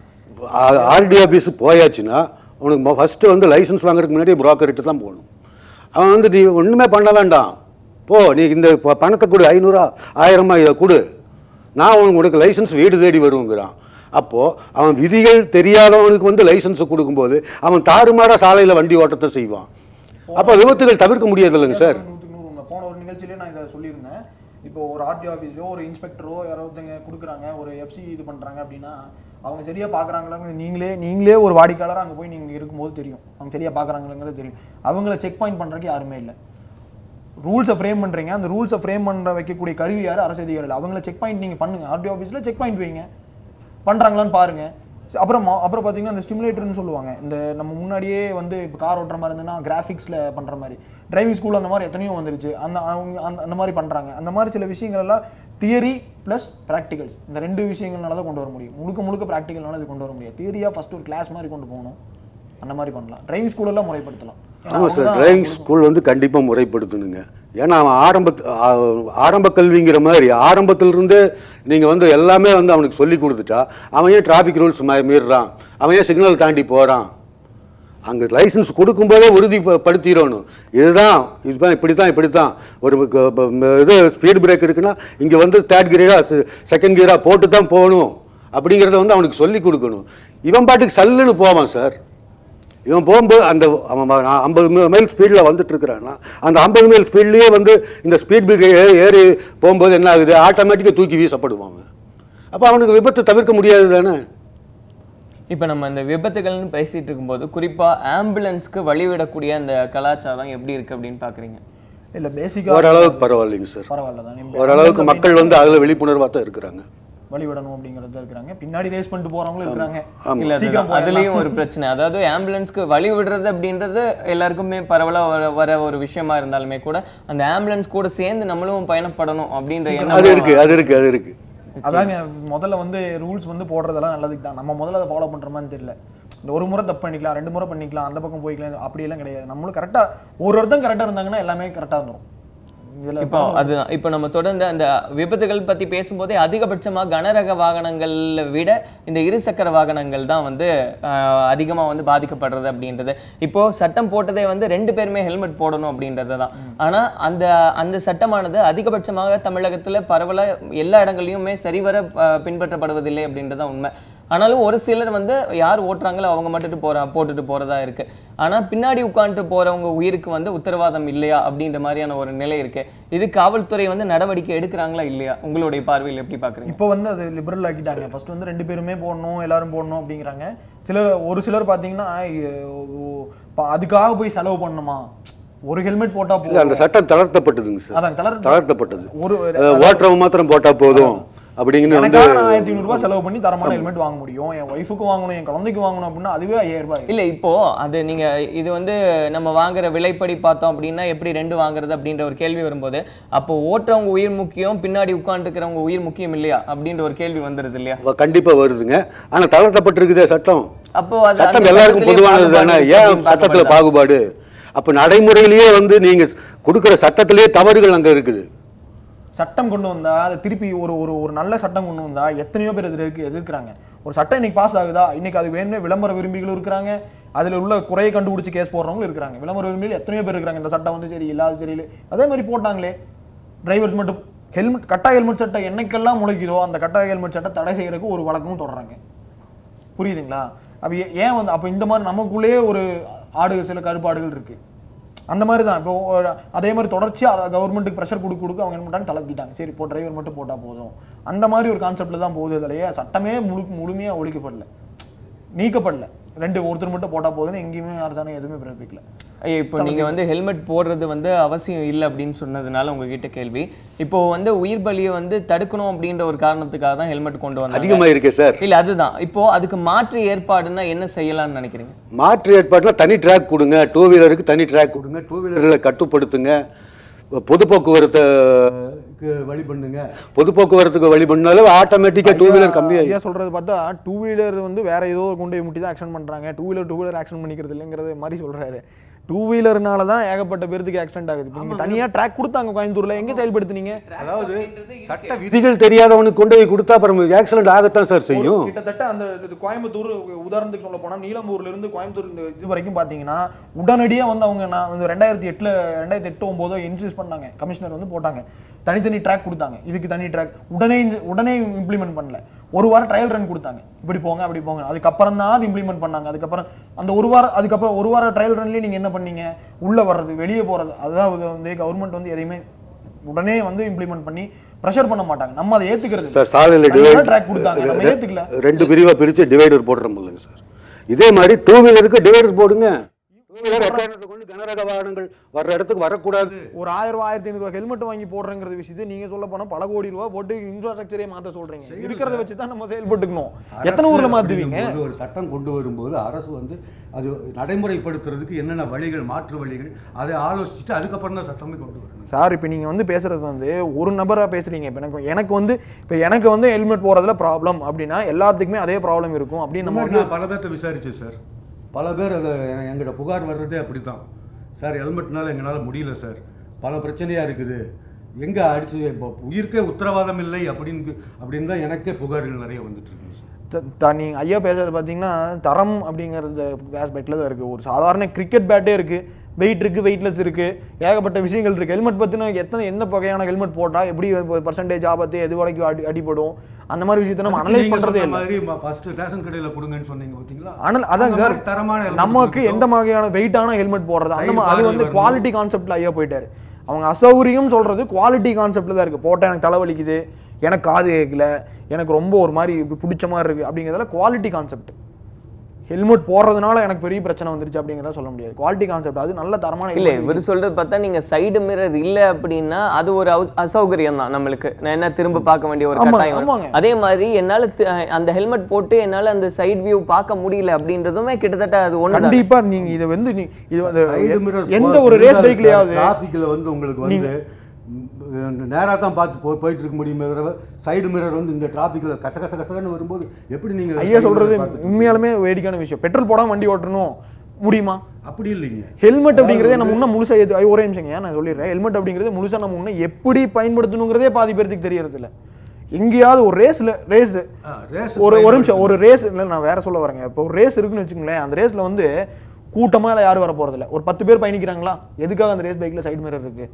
ஆர்டி ஆஃபீஸ் போயாச்சுன்னா உனக்கு ஃபஸ்ட்டு வந்து லைசன்ஸ் வாங்குறதுக்கு முன்னாடி புரோக்கர்கிட்ட தான் போகணும் அவன் வந்து நீ ஒன்றுமே பண்ண வேண்டாம் போ நீ இந்த ப- பணத்தை கொடு ஐநூறா ஆயிரமா இதை கொடு நான் உனக்கு உனக்கு லைசன்ஸ் வீடு தேடி வருவேங்கிறான் அப்போது அவன் விதிகள் தெரியாதவனுக்கு வந்து லைசன்ஸ் கொடுக்கும்போது அவன் தாறுமாறா சாலையில் வண்டி ஓட்டத்தை செய்வான் அப்போ விபத்துகள் தவிர்க்க முடியாது இல்லைங்க சார் நூற்றுக்கு நூறு உண்மை போன ஒரு நிகழ்ச்சியிலே நான் இதை சொல்லியிருந்தேன் இப்போ ஒரு ஆர்டிஓ ஆஃபீஸ்லயோ ஒரு இன்ஸ்பெக்டரோ யாரோ ஒருத்தங்க கொடுக்குறாங்க ஒரு எஃப்சி இது பண்றாங்க அப்படின்னா அவங்க சரியா பார்க்குறாங்களாங்க நீங்களே நீங்களே ஒரு வாடிக்கையாளர் அங்கே போய் நீங்க இருக்கும்போது தெரியும் அவங்க சரியா பார்க்குறாங்களாங்கிறது தெரியும் அவங்கள செக் பாயிண்ட் பண்றதுக்கு யாருமே இல்லை ரூல்ஸை ஃப்ரேம் பண்றீங்க அந்த ரூல்ஸை ஃப்ரேம் பண்ற வைக்கக்கூடிய கருவி யார் அரசு அதிகாரிகள் அவங்கள செக் பாயிண்ட் நீங்க பண்ணுங்க ஆர்டிஓ ஆஃபீஸ்ல செக் பாயிண்ட் வைங்க பண்றாங்களான்னு பாருங்க சரி, அப்புறம் மா- அப்புறம் பார்த்தீங்கன்னா இந்த ஸ்டிமுலேட்டர்னு சொல்லுவாங்க இந்த நம்ம முன்னாடியே வந்து இப்போ கார் ஓட்டுற மாதிரி இருந்ததுன்னா கிராஃபிக்ஸில் பண்ணுற மாதிரி டிரைவிங் ஸ்கூல் அந்த மாதிரி எத்தனையோ வந்துருச்சு அந்த அவங்க அந்த அந்த மாதிரி பண்ணுறாங்க அந்த மாதிரி சில விஷயங்கள் எல்லாம் தியரி ப்ளஸ் ப்ராக்டிகல்ஸ் இந்த ரெண்டு விஷயங்கள்னால தான் கொண்டு வர முடியும் முழுக்க முழுக்க ப்ராக்டிக்கல்னால இது கொண்டு வர முடியாது தியரியாக ஃபர்ஸ்ட் ஒரு கிளாஸ் மாதிரி கொண்டு போகணும் அந்த மாதிரி பண்ணலாம் டிரைவிங் ஸ்கூலெல்லாம் முறைப்படுத்தலாம் ஏன்னா ஆமாம் சார் அவங்க தான் டிரைவிங் ஸ்கூல் வந்து கண்டிப்பாக முறைப்படுத்தணுங்க ஏன்னா அவன் ஆரம்ப ஆரம்ப கல்விங்கிற மாதிரி ஆரம்பத்திலிருந்தே நீங்கள் வந்து எல்லாமே வந்து அவனுக்கு சொல்லி கொடுத்துட்டா அவன் ஏன் டிராஃபிக் ரூல்ஸ் மீறுறான் அவன் ஏன் சிக்னல் தாண்டி போகிறான் அங்கே லைசன்ஸ் கொடுக்கும்போதே உறுதிப்படுத்திடணும் இதுதான் இதுதான் இப்படி தான் இப்படி தான் ஒரு க- ப- ம- இது ஸ்பீட் பிரேக் இருக்குன்னா இங்கே வந்து தேர்ட் கியராக செகண்ட் கியராக போட்டு தான் போகணும் அப்படிங்கிறத வந்து அவனுக்கு சொல்லி கொடுக்கணும் இவன் பாட்டுக்கு சல்லுன்னு போவான் சார் இவன் போகும்போது அந்த அவன் ஐம்பது மைல் ஸ்பீடில் வந்துட்டு இருக்கிறான்னா அந்த ஐம்பது மைல் ஸ்பீட்லேயே வந்து இந்த ஸ்பீட் பிரேக் ஏறி போகும்போது என்ன ஆகுது ஆட்டோமேட்டிக்காக தூக்கி வீசப்படுவாங்க அப்போ அவனுக்கு விபத்து தவிர்க்க முடியாது தானே இப்போ நம்ம இந்த விபத்துகள்னு பேசிட்டு இருக்கும்போது குறிப்பா ஆம்புலன்ஸ்க்கு வழிவிடக்கூடிய அந்த கலாச்சாரம் எப்படி இருக்கு அப்படின்னு பாக்குறீங்க இல்லை பேசிக்காக ஓரளவுக்கு பரவாயில்லைங்க சார் பரவாயில்ல தான் நீங்க ஓரளவுக்கு மக்கள் வந்து அதில் விழிப்புணர்வாக தான் இருக்கிறாங்க வழிவிடணும் அப்படிங்கிறது இருக்கிறாங்க பின்னாடி ரேஸ் பண்ணிட்டு போறவங்களும் இருக்கிறாங்க இல்ல சீக்கிரம் அதுதான். அதுலயும் ஒரு பிரச்சனை அதாவது ஆம்புலன்ஸ்க்கு வழி விடுறது அப்படின்றது எல்லாருக்குமே பரவலா வர வர ஒரு விஷயமா இருந்தாலுமே கூட அந்த ஆம்புலன்ஸ் கூட சேர்ந்து நம்மளும் பயணப்படணும் அப்படின்ற அது எண்ணம் இருக்கு அது இருக்கு அது இருக்கு அதாங்க முதல்ல வந்து ரூல்ஸ் வந்து போடுறதெல்லாம் நல்லதுக்கு தான் நம்ம முதல்ல அதை ஃபாலோ பண்ற மாதிரி தெரியல இந்த ஒரு முறை தப்பு பண்ணிக்கலாம் ரெண்டு முறை பண்ணிக்கலாம் அந்த பக்கம் போய்க்கலாம் அப்படியெல்லாம் கிடையாது நம்மளும் கரெக்டா ஒரு ஒருத்தன் கரெக்டா இருந்தாங்கன்னா எல்லாமே கரெக்டா இருந்துரும் இதுல இப்போ அதுதான் இப்போ நம்ம தொடர்ந்து அந்த விபத்துகள் பத்தி பேசும்போதே அதிகபட்சமா கனரக வாகனங்களை விட இந்த இருசக்கர வாகனங்கள் தான் வந்து ஆஹ், அதிகமா வந்து பாதிக்கப்படுறது அப்படின்றது இப்போ சட்டம் போட்டதே வந்து ரெண்டு பேருமே ஹெல்மெட் போடணும் அப்படின்றது தான் ஆனா அந்த அந்த சட்டமானது அதிகபட்சமாக தமிழகத்துல பரவலா எல்லா இடங்கள்லயுமே சரிவர ஆஹ், பின்பற்றப்படுவதில்லை அப்படின்றது தான் உண்மை ஆனாலும் ஒரு சிலர் வந்து யார் ஓட்டுறாங்களோ அவங்க மட்டும் போறா போட்டுட்டு போறதா இருக்கு ஆனா பின்னாடி உட்காந்துட்டு போறவங்க உயிருக்கு வந்து உத்தரவாதம் இல்லையா அப்படின்ற மாதிரியான ஒரு நிலை இருக்கு இது காவல்துறை வந்து நடவடிக்கை எடுக்கிறாங்களா இல்லையா உங்களுடைய பார்வையில் எப்படி பாக்குறீங்க இப்போ வந்து அது லிபரல் ஆக்கிட்டாங்க ஃபர்ஸ்ட் வந்து ரெண்டு பேருமே போடணும் எல்லாரும் போடணும் அப்படிங்கிறாங்க சிலர் ஒரு சிலர் பார்த்தீங்கன்னா ஐ- ஓ, ப- அதுக்காக போய் செலவு பண்ணணுமா ஒரு ஹெல்மெட் போட்டா இல்ல அந்த போதும் சட்டம் தளர்த்தப்பட்டதுங்க சார் அதான் தளர் தளர்த்தப்பட்டது ஒரு அஹ், ஓட்டுறவன் மாத்திரம் போட்டா போதும் அப்படிங்கன்னு வந்து எனக்காக நான் ஆயிரத்தி ஐநூறு ரூபாய் செலவு பண்ணி தரமான ஹெல்மெட் வாங்க முடியும் என் ஒய்ஃபுக்கு வாங்கணும் என் குழந்தைக்கு வாங்கணும் அப்படின்னா அதுவே ஐயாயிரம் ரூபாய் இல்ல இப்போ அது நீங்க இது வந்து நம்ம வாங்குற விலைப்படி பார்த்தோம் அப்படின்னா எப்படி ரெண்டு வாங்குறது அப்படின்ற ஒரு கேள்வி வரும்போது அப்போ ஓட்டுறவங்க உயிர் முக்கியம் பின்னாடி உட்காந்துருக்கிறவங்க உயிர் முக்கியம் இல்லையா அப்படின்ற ஒரு கேள்வி வந்துருது இல்லையா வ- கண்டிப்பா வருதுங்க ஆனா தளர்த்தப்பட்டிருக்குதே சட்டம் அப்போ அது அந்த சட்டம் எல்லாருக்கும் சட்டத்திலேயே பொதுவானது தானே பாகுபாடு ஏன் அப்படின்னு சட்டத்துல பார்க்கப்படுதா? பாகுபாடு அப்ப நடைமுறையிலேயே வந்து நீங்க கொடுக்கிற சட்டத்திலேயே தவறுகள் அங்க இருக்குது சட்டம் கொண்டு வந்தா அதை திருப்பி ஒரு ஒரு ஒரு நல்ல சட்டம் கொண்டு வந்தா எத்தனையோ பேர் எதிர்க்கு எதிர்க்கிறாங்க ஒரு சட்டம் இன்னைக்கு பாஸ் ஆகுதா இன்னைக்கு அது வேணுமே விளம்பர விரும்பிகளும் இருக்கிறாங்க அதுல உள்ள குறையை கண்டுபிடிச்சு கேஸ் போடுறவங்களும் இருக்கிறாங்க விளம்பர விரும்பிகள் எத்தனையோ பேர் இருக்கிறாங்க இந்த சட்டம் வந்து சரி இல்லாத சரியில்லை அதே மாதிரி போட்டாங்களே டிரைவர்ஸ் மட்டும் ஹெல்மெட் கட்டாய ஹெல்மெட் சட்டம் என்னைக்கெல்லாம் முளைக்குதோ அந்த கட்டாய ஹெல்மெட் சட்டம் தடை செய்யறதுக்கு ஒரு வழக்கமும் தொடர்றாங்க புரியுதுங்களா அப்ப ஏ- ஏன் வந்து அப்ப இந்த மாதிரி நமக்குள்ளேயே ஒரு ஆடு சில கருப்பாடுகள் இருக்கு அந்த மாதிரி தான் இப்போ ஒரு- அதே மாதிரி தொடர்ச்சியாக கவர்மெண்ட்டுக்கு ப்ரெஷர் கொடுக்க கொடுக்க அவங்க என்ன பண்ணிட்டாங்க தளர்த்திட்டாங்க சரி இப்போ டிரைவர் மட்டும் போட்டால் போதும் அந்த மாதிரி ஒரு கான்செப்ட்ல தான் போகுது அதிலேயே சட்டமே முழு முழுமையாக ஒழிக்கப்படல நீக்கப்படல ரெண்டு ஒருத்தர் மட்டும் போட்டால் போதும்னு எங்கேயுமே அரசாங்கம் எதுவுமே பிறப்பிக்கல ஐயா இப்போ நீங்க வந்து ஹெல்மெட் போடுறது வந்து அவசியம் இல்லை அப்படின்னு சொன்னதுனால உங்ககிட்ட கேள்வி இப்போ வந்து உயிர் பலியை வந்து தடுக்கணும் அப்படின்ற ஒரு காரணத்துக்காக தான் ஹெல்மெட் கொண்டு வந்தாங்க அதிகமா இருக்கே சார் இல்ல அதுதான் இப்போ அதுக்கு மாற்று ஏற்பாடுன்னா என்ன செய்யலாம்னு நினைக்கிறீங்க மாற்று ஏற்பாட்டில் தனி ட்ராக் கொடுங்க டூ வீலருக்கு தனி ட்ராக் கொடுங்க டூ வீலர்களை கட்டுப்படுத்துங்க பொது போக்குவரத்துக்கு வழி பண்ணுங்க பொது போக்குவரத்துக்கு வழி பண்ணாலும் ஆட்டோமேட்டிக்காக டூ வீலர் கம்மியாகி ஐயா சொல்றது பார்த்தா டூ வீலர் வந்து வேற ஏதோ கொண்டு போய் முட்டி தான் ஆக்ஷன் பண்றாங்க two wheeler two wheeler action பண்ணிக்கிறது இல்லைங்கிறது மாதிரி சொல்றாரு டூ வீலர்னால தான் ஏகப்பட்ட பேருக்கு ஆக்சிடென்ட் ஆகுது இப்போ நீங்க தனியா ட்ராக் கொடுத்தாங்க கோயம்புத்தூர்ல எங்க செயல்படுத்துனீங்க அதாவது சட்ட விதிகள் தெரியாதவனுக்கு கொண்டு போய் கொடுத்தா அப்புறம் ஆக்சிடென்ட் ஆகத்தான் சார் செய்யும் கிட்டத்தட்ட அந்த இது கோயம்புத்தூர் உதாரணத்துக்கு சொல்ல போனா நீலம்பூர்ல இருந்து கோயம்புத்தூர் இந்த இது வரைக்கும் பாத்தீங்கன்னா உடனடியா வந்து அவங்க நான் வந்து ரெண்டாயிரத்தி எட்டுல ரெண்டாயிரத்தி எட்டு ஒன்பதோ இன்சூஸ் பண்ணாங்க கமிஷனர் வந்து போட்டாங்க தனித்தனி ட்ராக் கொடுத்தாங்க இதுக்கு தனி ட்ராக் உடனே இந்த- உடனே இம்ப்ளிமெண்ட் பண்ணல ஒரு வாரம் ட்ரையல் ரன் கொடுத்தாங்க இப்படி போங்க அப்படி போங்க அதுக்கப்புறம் தான் அது இம்ப்ளிமெண்ட் பண்ணாங்க அதுக்கப்புறம் அந்த ஒரு வாரம் அதுக்கப்புறம் ஒரு வாரம் ட்ரையல் ரன்லயே நீங்க என்ன பண்ணீங்க உள்ள வர்றது வெளியே போறது அதாவது வந்து கவர்மெண்ட் வந்து எதையுமே உடனே வந்து இம்ப்ளிமெண்ட் பண்ணி ப்ரெஷர் பண்ண மாட்டாங்க நம்ம அதை ஏத்துக்கிறது சார் சாலையில் ட்ராக் கொடுத்தாங்க நம்ம ஏத்துக்கல ரெண்டு பிரிவா பிரிச்சு டிவைடர் போடுறோம் இல்லைங்க சார் இதே மாதிரி டூ வீலருக்கு டிவைடர் போடுங்க டூ வீலர் எக்காரணத்தை கொண்டு கனரக வாகனங்கள் வர்ற இடத்துக்கு வரக்கூடாது ஒரு ஆயிரம் ரூபாய் ஆயிரத்தி ஐநூறு ஹெல்மெட் வாங்கி போடுறங்கிற விஷயத்தை நீங்க சொல்ல போனா பல கோடி ரூபாய் போட்டு இன்ஃப்ராஸ்ட்ரக்சரே மாத்த சொல்றீங்க இருக்கிறத வச்சு தான் நம்ம செயல்பட்டுக்கணும் எத்தனை ஊர்ல மாத்துவீங்க அப்படிங்கும்போது ஒரு சட்டம் கொண்டு வரும்போது அரசு வந்து அது நடைமுறைப்படுத்துறதுக்கு என்னென்ன வழிகள் மாற்று வழிகள் அதை ஆலோசிச்சுட்டு அதுக்கப்புறம் தான் சட்டமே கொண்டு வரணும் சார் இப்போ நீங்க வந்து பேசுறது வந்து ஒரு நபரா பேசுறீங்க இப்போ எனக்கு எனக்கு வந்து இப்போ எனக்கு வந்து ஹெல்மெட் போறதுல ப்ராப்ளம் அப்படின்னா எல்லாத்துக்குமே அதே ப்ராப்ளம் இருக்கும் அப்படின்னு இந்த நம்ம மாதிரி வந்து நான் பல பேர்த்த விசாரிச்சேன் சார் பல பேர் அதை எங்கிட்ட புகார் வர்றதே அப்படி தான் சார் ஹெல்மெட்னால எங்களால் முடியல சார் பல பிரச்சனையாக இருக்குது எங்கே அடிச்சு இப்போ உயிருக்கே உத்தரவாதம் இல்லை அப்படின்னு அப்படின்னு தான் எனக்கே புகார்கள் நிறைய வந்துட்டு இருக்குங்க சார் த- த- நீங்க ஐயா பேசுறது பார்த்தீங்கன்னா தரம் அப்படிங்கிறது ஆஸ்பெக்டில் தான் இருக்குது ஒரு சாதாரண கிரிக்கெட் பேட்டே இருக்குது வெயிட் இருக்குது வெயிட்லெஸ் இருக்குது ஏகப்பட்ட விஷயங்கள் இருக்குது ஹெல்மெட் பற்றின எத்தனை எந்த வகையான ஹெல்மெட் போட்டால் எப்படி பர்சன்டேஜ் ஆபத்து எது வரைக்கும் அடி அடிபடும் அந்த மாதிரி விஷயத்தை நம்ம அனலைஸ் நீங்க பண்ணுறதே சொன்ன இல்லை மாதிரி ஃபர்ஸ்ட் ரேஷன் கடையில் கொடுங்கன்னு சொன்னீங்க பார்த்தீங்களா ஆனால் அதாங்க அந்த சார் மாதிரி தரமான helmet நமக்கு கொடுத்துட்டோம். எந்த வகையான வெயிட்டான ஹெல்மெட் போடுறது அந்த Side மா- அது bar வந்து வரணும். குவாலிட்டி கான்செப்ட்ல ஐயா போயிட்டாரு அவங்க அசௌகரியம் சொல்றது குவாலிட்டி கான்செப்ட்ல தான் இருக்கு போட்டா எனக்கு தலைவலிக்குது எனக்கு காது கேட்கல எனக்கு ரொம்ப ஒரு மாதிரி இப்படி பிடிச்ச மாதிரி இருக்கு அப்படிங்கிறதுல குவாலிட்டி கான்செப்ட் ஹெல்மெட் போடுறதுனால எனக்கு பெரிய பிரச்சனை வந்துருச்சு அப்படிங்கிறத சொல்ல முடியாது குவாலிட்டி கான்செப்ட் அது நல்ல தரமான இல்ல helmet. இவர் சொல்றது பார்த்தா நீங்க சைடு மிரர் இல்ல அப்படின்னா அது ஒரு அவுஸ்- அசௌகரியம் தான் நம்மளுக்கு நான் என்ன திரும்ப பார்க்க வேண்டிய ஒரு ஆமா, கட்டாயம் வரும். ஆமாங்க. அதே மாதிரி என்னால தி- அந்த ஹெல்மெட் போட்டு என்னால அந்த சைடு வியூ பார்க்க முடியல அப்படின்றதுமே கிட்டத்தட்ட அது ஒண்ணு கண்டிப்பா நீங்க இதை வந்து நீ- இது வந்து Side mirror எந்த போ- ஒரு ரேஸ் இருந்தாலும் பைக்லயாவது டிராஃபிக்கில் வந்து உங்களுக்கு வந்து நேராக தான் பார்த்து போ போயிட்டு இருக்க முடியுமே தவிர சைடு மிரர் வந்து இந்த டிராஃபிக்கில் கச கச கசகன்னு வரும்போது எப்படி நீங்கள் ஐயா சொல்றது உண்மையாலுமே வேடிக்கையான விஷயம் பெட்ரோல் போடாம வண்டி ஓட்டணும் முடியுமா அப்படி இல்லைங்க ஹெல்மெட் அப்படிங்கிறதே நம்ம இன்னும் முழுசா எது ஐயோ, ஒரே நிமிஷங்க நான் சொல்லிடுறேன் ஹெல்மெட் அப்படிங்கிறது முழுசா நம்ம இன்னும் எப்படி பயன்படுத்தணுங்கிறதே பாதி பேருக்கு தெரியறது இல்ல எங்கேயாவது ஒரு ரேஸ்ல ரேஸ் ரேஸ் ஒரு ஒரு நிமிஷம் ஒரு ரேஸ் இல்லை நான் வேற சொல்ல வரேங்க இப்போ ஒரு ரேஸ் இருக்குன்னு வச்சுக்கோங்களேன் அந்த ரேஸ்ல வந்து கூட்டமா இல்லை யாரும் வர போறது இல்ல ஒரு பத்து பேர் பயணிக்கிறாங்களா எதுக்காக அந்த ரேஸ் பைக்ல சைடு மிரர் இருக்கு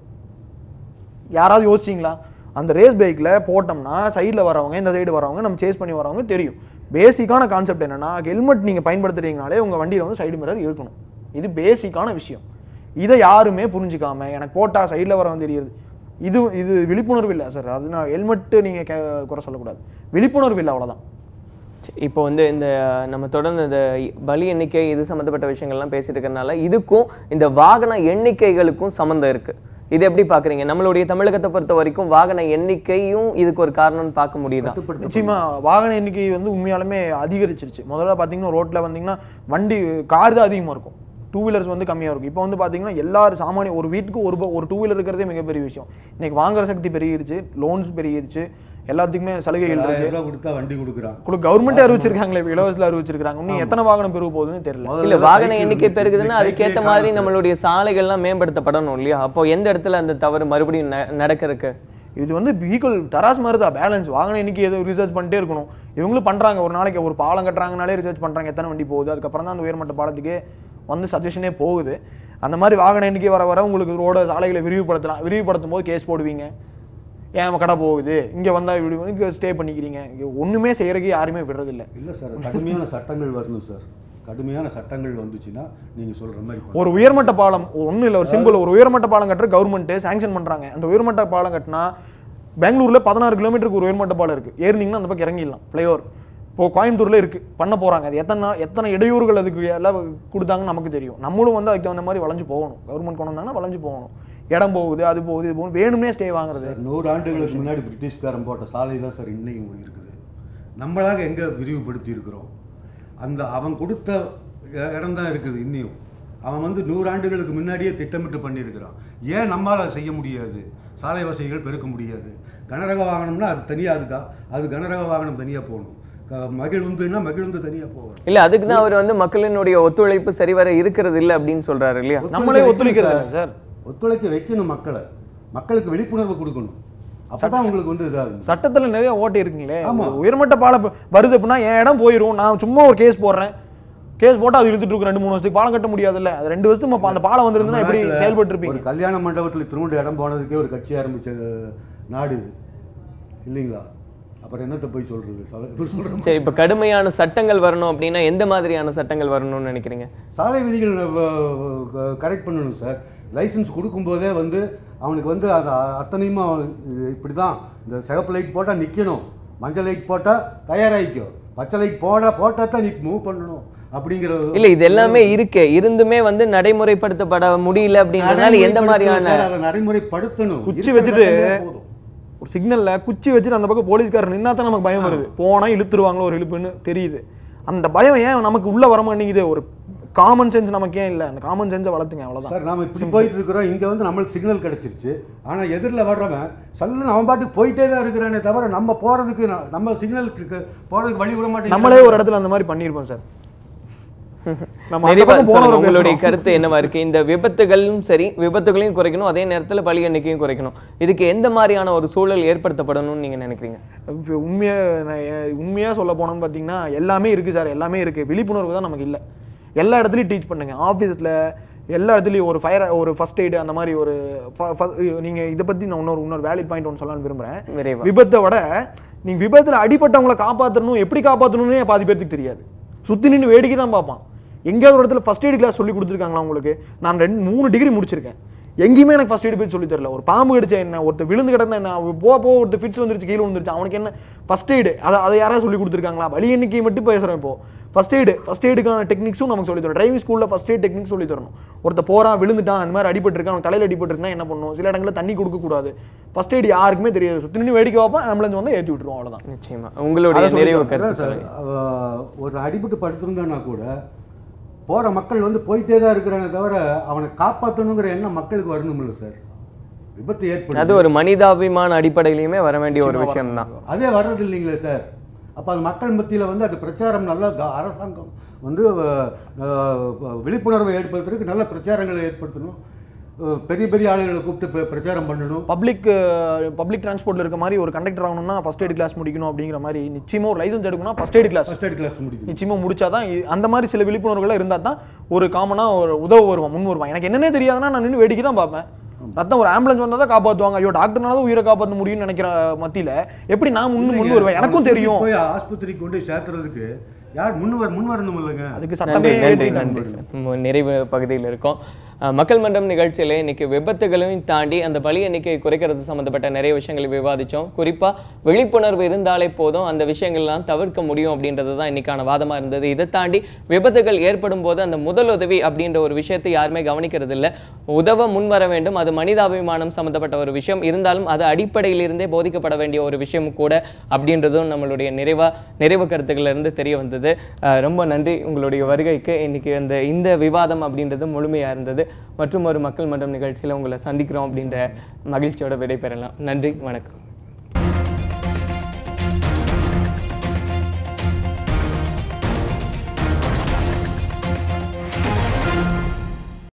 யாராவது யோசிச்சிங்களா அந்த ரேஸ் பைக்கில் போட்டோம்னா சைடில் வரவங்க இந்த சைடு வரவங்க நம்ம சேஸ் பண்ணி வரவங்க தெரியும் பேசிக்கான கான்செப்ட் என்னன்னா ஹெல்மெட் நீங்கள் பயன்படுத்துறீங்கனாலே உங்கள் வண்டியில் வந்து சைடு மிரர் இருக்கணும் இது பேசிக்கான விஷயம் இதை யாருமே புரிஞ்சுக்காம எனக்கு போட்டா சைடில் வரவன் தெரியுது இது இது விழிப்புணர்வு இல்லை சார் அது நான் ஹெல்மெட்டு நீங்கள் குறை சொல்லக்கூடாது விழிப்புணர்வு இல்லை அவ்வளோதான் இப்போ வந்து இந்த நம்ம தொடர்ந்து இந்த பலி எண்ணிக்கை இது சம்மந்தப்பட்ட விஷயங்கள்லாம் பேசிட்டு இருக்கறனால இதுக்கும் இந்த வாகன எண்ணிக்கைகளுக்கும் சம்மந்தம் இருக்கு இது எப்படி பாக்குறீங்க நம்மளுடைய தமிழகத்தை பொறுத்த வரைக்கும் வாகன எண்ணிக்கையும் இதுக்கு ஒரு காரணம்னு பார்க்க முடியுதா நிச்சயமா வாகன எண்ணிக்கை வந்து உண்மையாலுமே அதிகரிச்சிருச்சு முதல்ல பார்த்தீங்கன்னா ரோட்ல வந்தீங்கன்னா வண்டி கார் தான் அதிகமாக இருக்கும் டூ வீலர்ஸ் வந்து கம்மியாக இருக்கும் இப்போ வந்து பார்த்தீங்கன்னா எல்லாரும் சாமானிய ஒரு வீட்டுக்கு ஒரு ப- ஒரு டூ வீலர் இருக்கிறதே மிகப்பெரிய விஷயம் இன்னைக்கு வாங்குற சக்தி பெருகிருச்சு லோன்ஸ் பெருகிருச்சு எல்லாத்துக்குமே சலுகைகள் இருக்கு ஆயிரம் ரூபாய் கொடுத்தா வண்டி கொடுக்குறான் கூட கவர்மெண்ட்டே அறிவிச்சிருக்காங்களே இப்ப இலவசத்தில் அறிவிச்சிருக்காங்க இன்னும் எத்தனை வாகனம் பெருக போகுதுன்னு தெரியல இல்ல முதல்ல வாகன சைக்கிள் எண்ணிக்கை இருந்துச்சு. பெருகுதுன்னா இன்னைக்கு அதுக்கேத்த சைக்கிளே மாதிரி காணோம் சார். நம்மளுடைய சாலைகள்லாம் மேம்படுத்தப்படணும் இல்லையா அப்போ எந்த இடத்துல அந்த தவறு மறுபடியும் ந- நடக்கறதுக்கு இது வந்து ஈக்குவல் தராஸ் மாதிரி தான் பேலன்ஸ் வாகன எண்ணிக்கை ஏதோ ரிசர்ச் பண்ணிட்டே இருக்கணும் இவங்களும் பண்றாங்க ஒரு நாளைக்கு ஒரு பாலம் கட்டுறாங்கனாலே ரிசர்ச் பண்றாங்க எத்தனை வண்டி போகுது அதுக்கப்புறம் தான் அந்த உயர்மட்ட பாலத்துக்கே வந்து சஜஷனே போகுது அந்த மாதிரி வாகன எண்ணிக்கை வர வர உங்களுக்கு ரோட சாலைகளை விரிவுபடுத்தலாம் விரிவுபடுத்தும் போது கேஸ் போடுவீங்க ஏன் கடை போகுது இங்க வந்தா இப்படி இங்கே ஸ்டே பண்ணிக்கிறீங்க இங்க ஒண்ணுமே செய்யறதுக்கு யாருமே விடுறதில்ல இல்லை சார் கடுமையான சட்டங்கள் வரணும் சார் கடுமையான சட்டங்கள் வந்துச்சுன்னா நீங்க சொல்ற மாதிரி பண்ணணும். ஒரு உயர்மட்ட பாலம் ஒன்றும் இல்லை ஒரு சிம்பிள் ஒரு உயர்மட்ட பாலம் கட்டுற கவர்மெண்ட் சாங்ஷன் பண்றாங்க அந்த உயர்மட்ட பாலம் கட்டினா பெங்களூர்ல பதினாறு கிலோமீட்டருக்கு ஒரு உயர்மட்ட பாலம் இருக்கு ஏறினீங்கன்னா அந்த பக்கம் இறங்கிடலாம் ஃப்ளைஓவர் இப்போ கோயம்புத்தூர்ல இருக்கு பண்ண போறாங்க அது எத்தனை நாள் எத்தனை இடையூறுகள் அதுக்கு எல்லாம் கொடுத்தாங்கன்னு நமக்கு தெரியும் நம்மளும் வந்து அதுக்கு தகுந்த மாதிரி வளைஞ்சு போகணும் கவர்மெண்ட் கொண்டு வந்தாங்கன்னா வளைஞ்சு போகணும் இடம் போகுது அது போகுது இது போகுது வேணும்னே ஸ்டே வாங்குறது சார் நூறு ஆண்டுகளுக்கு முன்னாடி பிரிட்டிஷ்காரன் போட்ட சாலை தான் சார் இன்னைக்கும் இருக்குது நம்மளாக எங்கே விரிவுபடுத்தி இருக்கிறோம் அந்த அவன் கொடுத்த இடம் தான் இருக்குது இன்னியும் அவன் வந்து நூறு ஆண்டுகளுக்கு முன்னாடியே திட்டமிட்டு பண்ணியிருக்கிறான் ஏன் நம்மால் அதை செய்ய முடியாது சாலை வசதிகள் பெருக்க முடியாது கனரக வாகனம்னா அது தனியாக இருக்கா அது கனரக வாகனம் தனியாக போகணும் க- மகிழுந்துன்னா மகிழுந்து தனியாக போகணும் இல்ல அதுக்கு தான் அவர் வந்து மக்களினுடைய ஒத்துழைப்பு சரிவர இருக்கிறது இல்ல அப்படின்னு சொல்றாரு இல்லையா நம்மளே ஒத்துழைக்கிறது இல்லை சார் ஒத்துழைக்க வைக்கணும் மக்களை மக்களுக்கு விழிப்புணர்வு கொடுக்கணும் அப்பதான் உங்களுக்கு வந்து இதாகும் சட்டத்துல நிறைய ஓட்டை இருக்குங்களே ஆமா. ஒரு உயர்மட்ட பாலம் வருது அப்படின்னா என் இடம் போயிடும் நான் சும்மா ஒரு கேஸ் போடுறேன் கேஸ் போட்டு அது இழுத்துட்டு இருக்கும் ரெண்டு மூணு வருஷத்துக்கு பாலம் கட்ட முடியாதுல்ல அது ரெண்டு வருஷத்துக்கு நம்ம அந்த பாலம் வந்திருந்தா எப்படி நம்ம நாட்டுல செயல்பட்டு இருப்பீங்க ஒரு கல்யாண மண்டபத்தில் திருவண்டு இடம் போனதுக்கே ஒரு கட்சி ஆரம்பிச்ச நாடு இது இல்லைங்களா அப்புறம் என்னத்தை போய் சொல்றது சொல்ல- இப்ப சொல்றேன். சரி இப்ப கடுமையான சட்டங்கள் வரணும் அப்படின்னா எந்த மாதிரியான சட்டங்கள் வரணும்னு நினைக்கிறீங்க சாலை விதிகள் கரெக்ட் பண்ணணும் சார் லைசன்ஸ் கொடுக்கும்போதே வந்து அவனுக்கு வந்து அது அத்தனையுமா இப்படி தான் இந்த சிகப்பு லைட் போட்டால் நிற்கணும் மஞ்சள் லைட் போட்டால் தயாராகிக்கோ பச்சை லைட் போட போட்டால் தான் நீ மூவ் பண்ணணும் அப்படிங்கிற இல்ல இது எல்லாமே இருக்கே இருந்துமே வந்து நடைமுறைப்படுத்தப்பட முடியல அப்படின்றதுனால எந்த மாதிரியான சார், அதை நடைமுறைப்படுத்தணும் குச்சி இருக்கிற வச்சுட்டு இடத்துல போதும். ஒரு சிக்னல்ல குச்சி வச்சுட்டு அந்த பக்கம் போலீஸ்காரர் நின்னா தான் நமக்கு பயம் வருது போனா இழுத்துருவாங்களோ ஒரு இழுப்புன்னு தெரியுது அந்த பயம் ஏன் நமக்கு உள்ள வர மாட்டேங்குது ஒரு காமன் சென்ஸ் நமக்கு ஏன் இல்லை அந்த காமன் சென்ஸை வளர்த்துங்க அவ்வளவுதான் சார் நாம இப்படி போயிட்டு இருக்கிறோம் இங்க வந்து நம்மளுக்கு சிக்னல் கிடைச்சிருச்சு ஆனா எதிரில் வர்றவன் சல்லுன்னு அவன் பாட்டுக்கு போயிட்டே தான் இருக்கிறானே தவிர நம்ம போறதுக்கு ந- நம்ம சிக்னலுக்கு போறதுக்கு வழி விட மாட்டேங்கிறான் நம்மளே ஒரு இடத்துல அந்த மாதிரி பண்ணியிருப்போம் சார் நம்ம அந்த நிறைவா பக்கம் சொல்லுங்க. போனவரை உங்களுடைய பேசணும். கருத்து என்னவா இருக்கு இந்த விபத்துகளும் சரி விபத்துகளையும் குறைக்கணும் அதே நேரத்துல பலி எண்ணிக்கையும் குறைக்கணும் இதுக்கு எந்த மாதிரியான ஒரு சூழல் ஏற்படுத்தப்படணும்னு நீங்க நினைக்கிறீங்க இப்ப உண்மையா நான் எ- உண்மையா சொல்ல போனோம்னு பார்த்தீங்கன்னா எல்லாமே இருக்கு சார் எல்லாமே இருக்கு விழிப்புணர்வு தான் நமக்கு இல்லை எல்லா இடத்துலையும் டீச் பண்ணுங்க ஆஃபீஸில் எல்லா இடத்துலையும் ஒரு ஃபயர் ஒரு ஃபர்ஸ்ட் எய்டு அந்த மாதிரி ஒரு ஃப- ஃப- நீங்க இதை பத்தி நான் இன்னொரு இன்னொரு வேலிட் பாயிண்ட் ஒன்று சொல்லலாம்னு விரும்புறேன் விரைவா விபத்தை விட நீங்க விபத்துல அடிபட்டவங்கள காப்பாற்றணும் எப்படி காப்பாற்றணும்னே பாதி பேருக்கு தெரியாது சுத்தி நின்று வேடிக்கை தான் பார்ப்பான் எங்கேயாவது ஒரு இடத்துல ஃபர்ஸ்ட் எய்ட் கிளாஸ் சொல்லி கொடுத்துருக்காங்களா உங்களுக்கு நான் ரெண்டு மூணு டிகிரி முடிச்சிருக்கேன் எங்கேயுமே எனக்கு ஃபர்ஸ்ட் எய்ட் போய் சொல்லி தரல ஒரு பாம்பு கடிச்சா என்ன ஒருத்தர் விழுந்து கிடந்தா என்ன அவன் போ போ ஒருத்தர் ஃபிட்ஸ் வந்துருச்சு கீழே வந்துருச்சு அவனுக்கு என்ன ஃபர்ஸ்ட் எய்டு அதை அதை யாராவது சொல்லி கொடுத்துருக்காங்களா வலி எண்ணிக்கை மட்டும் பேசுகிறோம் இப்போ ஃபர்ஸ்ட் எய்டு ஃபர்ஸ்ட் எய்டுக்கான டெக்னிக்ஸும் நமக்கு சொல்லி தரும் டிரைவிங் ஸ்கூலில் ஃபர்ஸ்ட் எய்ட் டெக்னிக்ஸ் சொல்லி தரணும் ஒருத்த போறான் விழுந்துட்டான் அந்த மாதிரி அடிபட்டிருக்கான் அவன் தலையில் அடிபட்டிருக்குன்னா என்ன பண்ணணும் சில இடங்களில் தண்ணி கொடுக்கக்கூடாது ஃபர்ஸ்ட் எய்டு யாருக்குமே தெரியாது சுற்றி நின்று வேடிக்கை பார்ப்போம் ஆம்புலன்ஸ் வந்து ஏற்றி விட்டுருவோம் அவ்வளோதான் நிச்சயமா உங்களுடைய அதை சொல்லி நிறைவு தரேன். கருத்து சார் சொல்லுங்க அவ- ஒரு அடிபட்டு படுத்திருந்தான்னா கூட போற மக்கள் வந்து போயிட்டே தான் இருக்கிறானே தவிர அவனை காப்பாற்றணுங்கிற எண்ணம் மக்களுக்கு வரணும்ல சார் விபத்து அது ஏற்படும் ஒரு மனிதாபிமான அடிப்படையிலுமே வர வேண்டிய ஒரு விஷயம் தான் அதே வர்றது இல்லைங்களே சார் அப்போ அது மக்கள் மத்தியில் வந்து அது பிரச்சாரம் நல்லா க- அரசாங்கம் வந்து அஹ், அஹ், விழிப்புணர்வை ஏற்படுத்துறதுக்கு நல்ல பிரச்சாரங்களை ஏற்படுத்தணும் அஹ், பெரிய பெரிய ஆளுகளை கூப்பிட்டு பிர- பிரச்சாரம் பண்ணணும் பப்ளிக் பப்ளிக் டிரான்ஸ்போர்ட்ல இருக்க மாதிரி ஒரு கண்டக்டர் ஆகணும்னா ஃபர்ஸ்ட் எய்ட் கிளாஸ் முடிக்கணும் அப்படிங்கிற மாதிரி நிச்சயமா ஒரு லைசன்ஸ் எடுக்கணும்னா first aid class first aid class முடிக்கணும் நிச்சயமா முடிச்சாதான் இ- அந்த மாதிரி சில விழிப்புணர்வுகள் இருந்தால் தான் ஒரு காமனா ஒரு உதவ வருவான் முன் வருவான் எனக்கு என்னன்னே தெரியாதுன்னா நான் நின்று வேடிக்கை தான் பார்ப்பேன் ரத்தம் ஒரு ஆம்புலன்ஸ் வந்தால் தான் காப்பாற்றுவாங்க ஐயோ டாக்டர்னால தான் உயிரை காப்பாற்ற முடியும்னு நினைக்கிற மத்தியில எப்படி நான் முன்னு முன் வருவேன் எனக்கும் அவனை தெரியும் போய் ஆஸ்பத்திரிக்கு கொண்டு போய் சேர்த்துறதுக்கு யார் முன் வர முன் வரணும் இல்லைங்க அதுக்கு நன்றி சட்டமே நன்றி ஏற்றிட்டாங்க. நன்றி சார். நம்ம நிறைவு பகுதியில் இருக்கோம் அஹ், மக்கள் மன்றம் நிகழ்ச்சியில இன்னைக்கு விபத்துகளையும் தாண்டி அந்த பலி எண்ணிக்கையை குறைக்கிறது சம்பந்தப்பட்ட நிறைய விஷயங்களை விவாதிச்சோம் குறிப்பா விழிப்புணர்வு இருந்தாலே போதும் அந்த விஷயங்கள்லாம் தவிர்க்க முடியும் அப்படின்றது தான் இன்னைக்கான வாதமா இருந்தது இதை தாண்டி விபத்துகள் ஏற்படும் போது அந்த முதலுதவி அப்படின்ற ஒரு விஷயத்தை யாருமே கவனிக்கிறது இல்ல உதவ முன்வர வேண்டும் அது மனிதாபிமானம் சம்பந்தப்பட்ட ஒரு விஷயம் இருந்தாலும் அது அடிப்படையிலிருந்தே போதிக்கப்பட வேண்டிய ஒரு விஷயம் கூட அப்படின்றதும் நம்மளுடைய நிறைவா நிறைவு கருத்துக்கள்ல இருந்து தெரிய வந்தது அஹ் ரொம்ப நன்றி உங்களுடைய வருகைக்கு இன்னைக்கு அந்த இந்த விவாதம் அப்படின்றது முழுமையா இருந்தது மற்றும் ஒரு மக்கள் மன்றம் நிகழ்ச்சியில உங்களை சந்திக்கிறோம் அப்படின்ற மகிழ்ச்சியோட விடைபெறலாம் நன்றி வணக்கம்